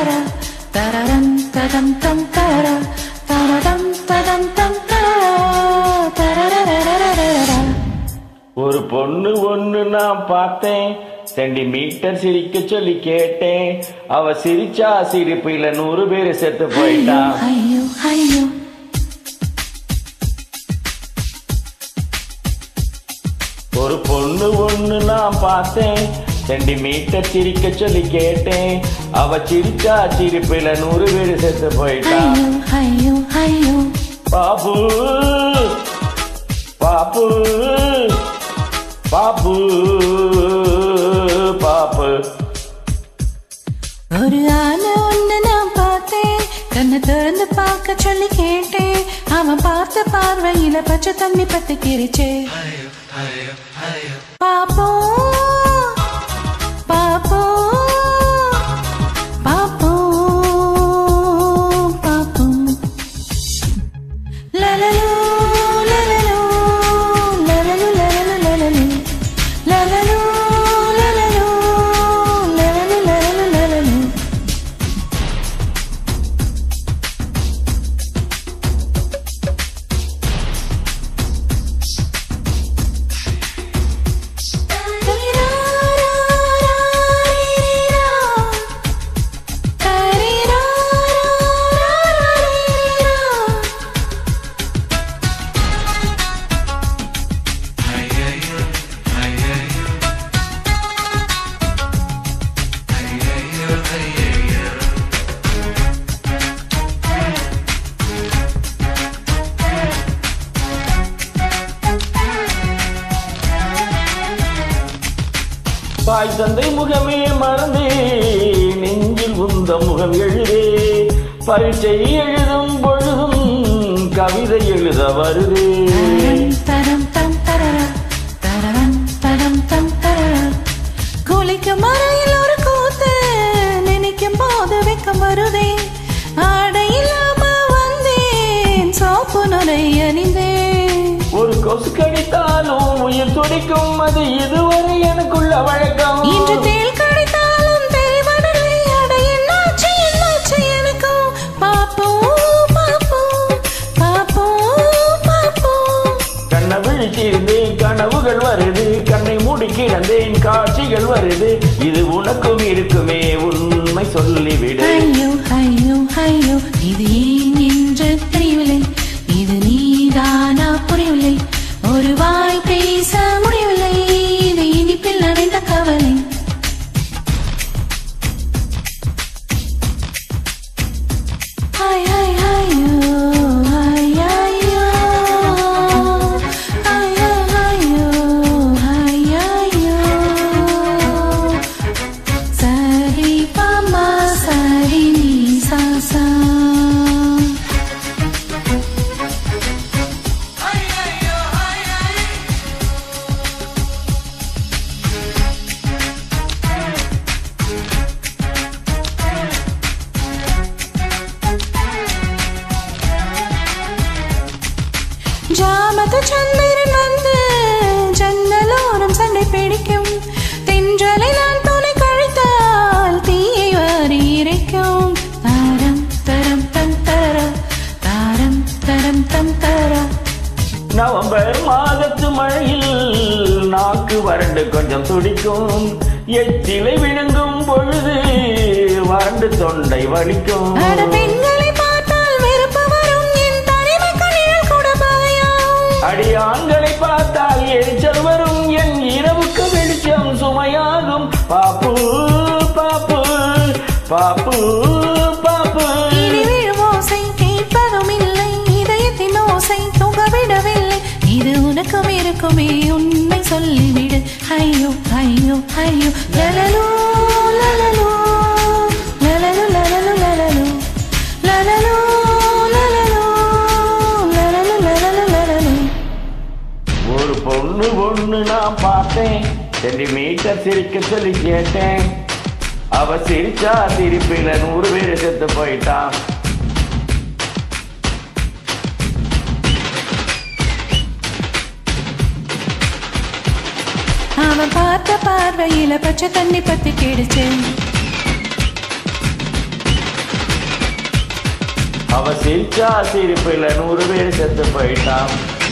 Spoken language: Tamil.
தரரா தரரம் ததம் தம் தரரா தரதம் ததம் தம் தரரா தரரரரரரரரா ஒரு பொண்ணு ஒண்ணு நான் பார்த்தேன் சென்டிமீட்டர் சிரிக்க சொல்லி கேட்டேன் அவ சிரிச்சா சிரிப்புல நூறு பேர் செத்து போயிட்டான் ஐயோ ஐயோ ஒரு பொண்ணு ஒண்ணு நான் பார்த்தேன் சென்டிமீட்டர் சிரிக்க சொல்லி கேட்டேன் அவ சிரிச்சா சிரிப்புல நூறு பேர் செத்து போயிட்டான் ஐயோ ஐயோ ஐயோ பாபு பாப்பு பாப்பு பாப்பு ஒரு ஆளு ஒண்ணு நான் பார்த்தேன் கண்ணை திறந்து பார்க்க சொல்லி கேட்டேன் அவன் பார்த்த பார்வையில பச்சை தண்ணி பத்து கிரிச்சே பாப்போம் பாப்போம் பாப்போம் பாப்போம் லலலோ லலலோ லலலோ லலலோ லலலோ லலலோ லலலோ லலலோ லலலோ லலலோ தாய் தந்தை முகமே மறந்தே நெஞ்சில் உந்த முகம் எழுதே பரீட்சை எழுதும் பொழுதும் கவிதை எழுத வருதே தரம் தம் தரரா தரரம் தரம் தம் தரரா குளிக்கும் மறையில் ஒரு கூத்து நினைக்கும் போது வெக்கம் வருதே ஆடை இல்லாம வந்தேன் சோப்பு நுரை அணிந்தேன் ஒரு கொசு கடித்தாலும் உயிர் துடிக்கும் அது இதுவரை எனக்குள்ள வழக்கம் இன்று தேள் கடித்தாலும் தெரிவதில்லை அட என்னாச்சு என்னாச்சு எனக்கும் பாப்போம் பாப்போம் பாப்போம் பாப்போம் கண்ணை விழிச்சிருந்தேன் கனவுகள் வருது கண்ணை மூடி கிடந்தேன் காட்சிகள் வருது இது உனக்கும் இருக்குமே உண்மை சொல்லிவிடு ஐயோ ஐயோ ஐயோ இது ஏன் என்று தெரியவில்லை இது நீதானா புரியவில்லை ஒரு வாய் பேச முடியவில்லை இது இனிப்பில் நிறைந்த கவலை ஹாய் ஹாய் ஹாயோ ஹாய் ஹாயோ ஹாய் ஹாயோ ஹாய் ஹாயோ சரி பாமா சரி நீ சா சா ஜாமத்து சந்திரன் வந்து ஜன்னலோரம் சண்டை பிடிக்கும் தென்றலை நான் துணை கழித்தால் தீயை வாரி இறைக்கும் தாரம் தரம் தம் தர தாரம் தரம் தம் தர நவம்பர் மாதத்து மழையில் நாக்கு வறண்டு கொஞ்சம் துடிக்கும் எச்சிலை விழுங்கும் பொழுது வறண்டு தொண்டை வலிக்கும் அட பெண்களை பார்த்தால் வெறுப்பு வரும் என் தனிமக்கு நிழல் கூட பயம் அடியாண்களை பார்த்தால் எரிச்சல் வரும் என் இரவுக்கு வெளிச்சம் சுமையாகும் பாப்பு பாப்பு பாப்பு பாப்பு இடி விழும் ஓசை கேட்பதும் இல்லை இதயத்தின் ஓசை தூங்கவிடவில்லை இது உனக்கும் இருக்குமே உண்மை சொல்லிவிடு ஐயோ ஐயோ ஐயோ லலலோ லலலோ லலலோ லலலோ லலலோ லலலோ லலலோ லலலோ லலலோ லலலோ ஒரு பொண்ணு பொண்ணு நான் பார்த்தேன் சென்டிமீட்டர் சிரிக்க சொல்லி கேட்டேன் அவ சிரிச்சா சிரிப்பில நூறு பேர் செத்து போயிட்டான் அவன் பார்த்த பார்வையில பச்சை தண்ணி பத்தி கிடுச்சு அவ சிரிச்சா சிரிப்புல நூறு பேர் செத்து போயிட்டான்